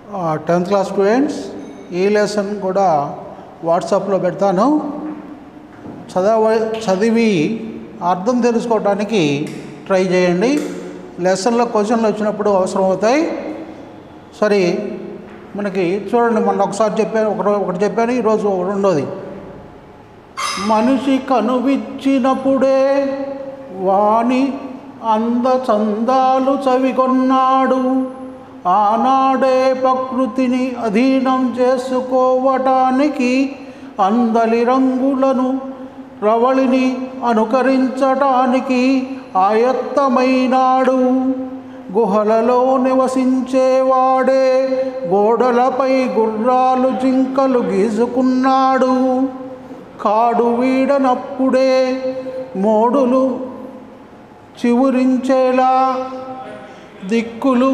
tenth class students ఈ lesson కూడా వాట్సాప్లో పెడతాను చదవ చదివి అర్థం తెలుసుకోవడానికి ట్రై చేయండి లెసన్లో క్వశ్చన్లు వచ్చినప్పుడు అవసరం అవుతాయి సరే మనకి చూడండి మొన్న ఒకసారి చెప్పాను ఒకటి ఒకటి చెప్పాను ఈరోజు రెండోది మనిషి కనువిచ్చినప్పుడే వాణి అంద చందాలు చవికొన్నాడు ఆనాడే ప్రకృతిని అధీనం చేసుకోవటానికి అందలి రంగులను రవళిని అనుకరించటానికి ఆయత్తమైనాడు గుహలలో నివసించేవాడే గోడలపై గుర్రాలు జింకలు గీసుకున్నాడు కాడు వీడనప్పుడే మోడులు చివురించేలా దిక్కులు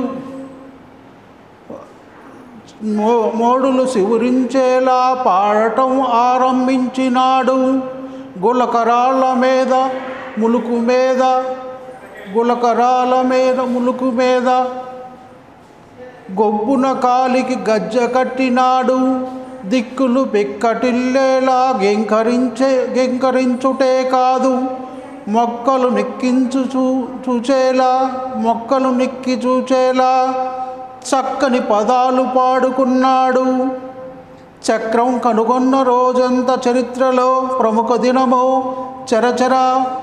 మో మోడులు శివురించేలా పాడటం ఆరంభించినాడు గులకరాళ్ళ మీద ములుకు మీద గులకరాల మీద ములుకు మీద గొబ్బున కాలికి గజ్జ కట్టినాడు దిక్కులు పెక్కటిల్లేలా గెంకరించే గెంకరించుటే కాదు మొక్కలు నెక్కించు చూ చూచేలా మొక్కలు నెక్కి చూచేలా చక్కని పదాలు పాడుకున్నాడు చక్రం కనుగొన్న రోజంత చరిత్రలో ప్రముఖ దినము చరచర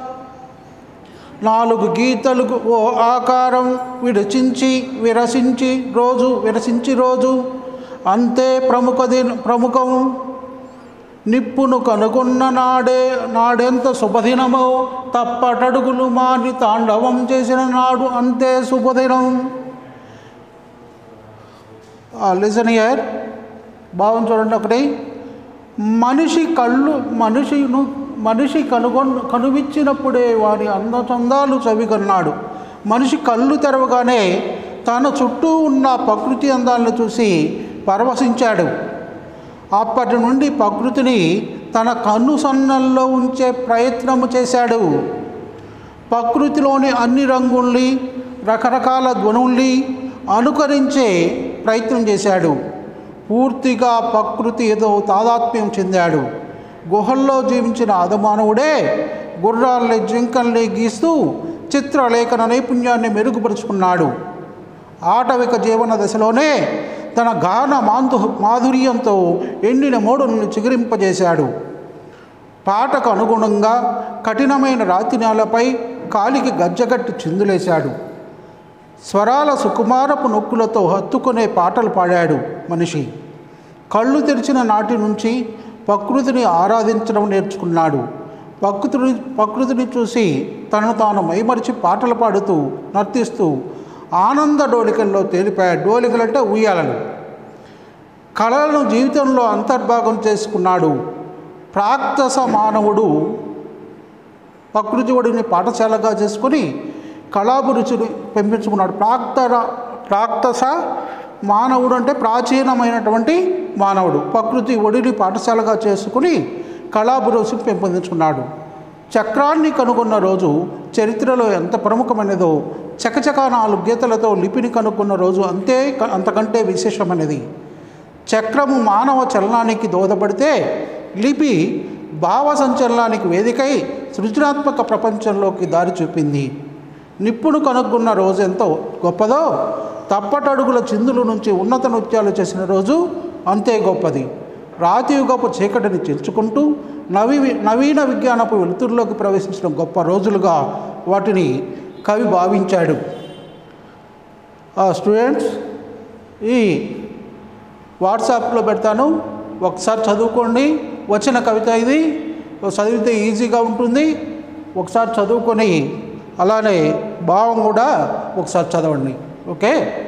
నాలుగు గీతలు ఓ ఆకారం విరచించి విరసించి రోజు విరసించి రోజు అంతే ప్రముఖ దిన ప్రముఖం నిప్పును కనుగొన్న నాడే నాడెంత శుభదినమో తప్పటడుగులు మాని తాండవం చేసిన నాడు అంతే శుభదినం లిజన్ ఇయర్ భావం చూడండి ఒకటి మనిషి కళ్ళు మనిషిను మనిషి కనుగొన్ కనువిచ్చినప్పుడే వారి అందచందాలు చవికొన్నాడు మనిషి కళ్ళు తెరవగానే తన చుట్టూ ఉన్న ప్రకృతి అందాలను చూసి పరవశించాడు అప్పటి నుండి ప్రకృతిని తన కన్ను సన్నల్లో ఉంచే ప్రయత్నము చేశాడు ప్రకృతిలోని అన్ని రంగుల్ని రకరకాల ధ్వనుల్ని అనుకరించే ప్రయత్నం చేశాడు పూర్తిగా ప్రకృతి ఏదో తాదాత్మ్యం చెందాడు గుహల్లో జీవించిన అధమానవుడే గుర్రాల్ని జింకల్ని గీస్తూ చిత్రలేఖన నైపుణ్యాన్ని మెరుగుపరుచుకున్నాడు ఆటవిక జీవన దశలోనే తన గాన మాంధు మాధుర్యంతో ఎండిన మోడులను చిగురింపజేశాడు పాటకు అనుగుణంగా కఠినమైన రాతి నేలపై కాలికి గజ్జగట్టి చిందులేశాడు స్వరాల సుకుమారపు నొక్కులతో హత్తుకునే పాటలు పాడాడు మనిషి కళ్ళు తెరిచిన నాటి నుంచి ప్రకృతిని ఆరాధించడం నేర్చుకున్నాడు ప్రకృతిని ప్రకృతిని చూసి తనను తాను మైమరిచి పాటలు పాడుతూ నర్తిస్తూ ఆనంద డోలికల్లో తేలిపాడు డోలికలు అంటే ఉయ్యాలలు కళలను జీవితంలో అంతర్భాగం చేసుకున్నాడు ప్రాక్తస మానవుడు ప్రకృతి ఒడిని పాఠశాలగా చేసుకొని కళాభిరుచిని పెంపించుకున్నాడు ప్రాక్తర ప్రాక్తస మానవుడు అంటే ప్రాచీనమైనటువంటి మానవుడు ప్రకృతి ఒడిని పాఠశాలగా చేసుకుని కళాభిరుచిని పెంపొందించుకున్నాడు చక్రాన్ని కనుగొన్న రోజు చరిత్రలో ఎంత ప్రముఖమైనదో చకచకా నాలుగు గీతలతో లిపిని కనుక్కున్న రోజు అంతే అంతకంటే విశేషమైనది చక్రము మానవ చలనానికి దోహదపడితే లిపి భావ సంచలనానికి వేదికై సృజనాత్మక ప్రపంచంలోకి దారి చూపింది నిప్పును కనుక్కున్న రోజు ఎంతో గొప్పదో తప్పటడుగుల చిందుల నుంచి ఉన్నత నృత్యాలు చేసిన రోజు అంతే గొప్పది రాతియుగపు చీకటిని చేర్చుకుంటూ నవీ నవీన విజ్ఞానపు వెలుతురులోకి ప్రవేశించిన గొప్ప రోజులుగా వాటిని కవి భావించాడు స్టూడెంట్స్ ఈ వాట్సాప్లో పెడతాను ఒకసారి చదువుకోండి వచ్చిన కవిత ఇది చదివితే ఈజీగా ఉంటుంది ఒకసారి చదువుకొని అలానే భావం కూడా ఒకసారి చదవండి ఓకే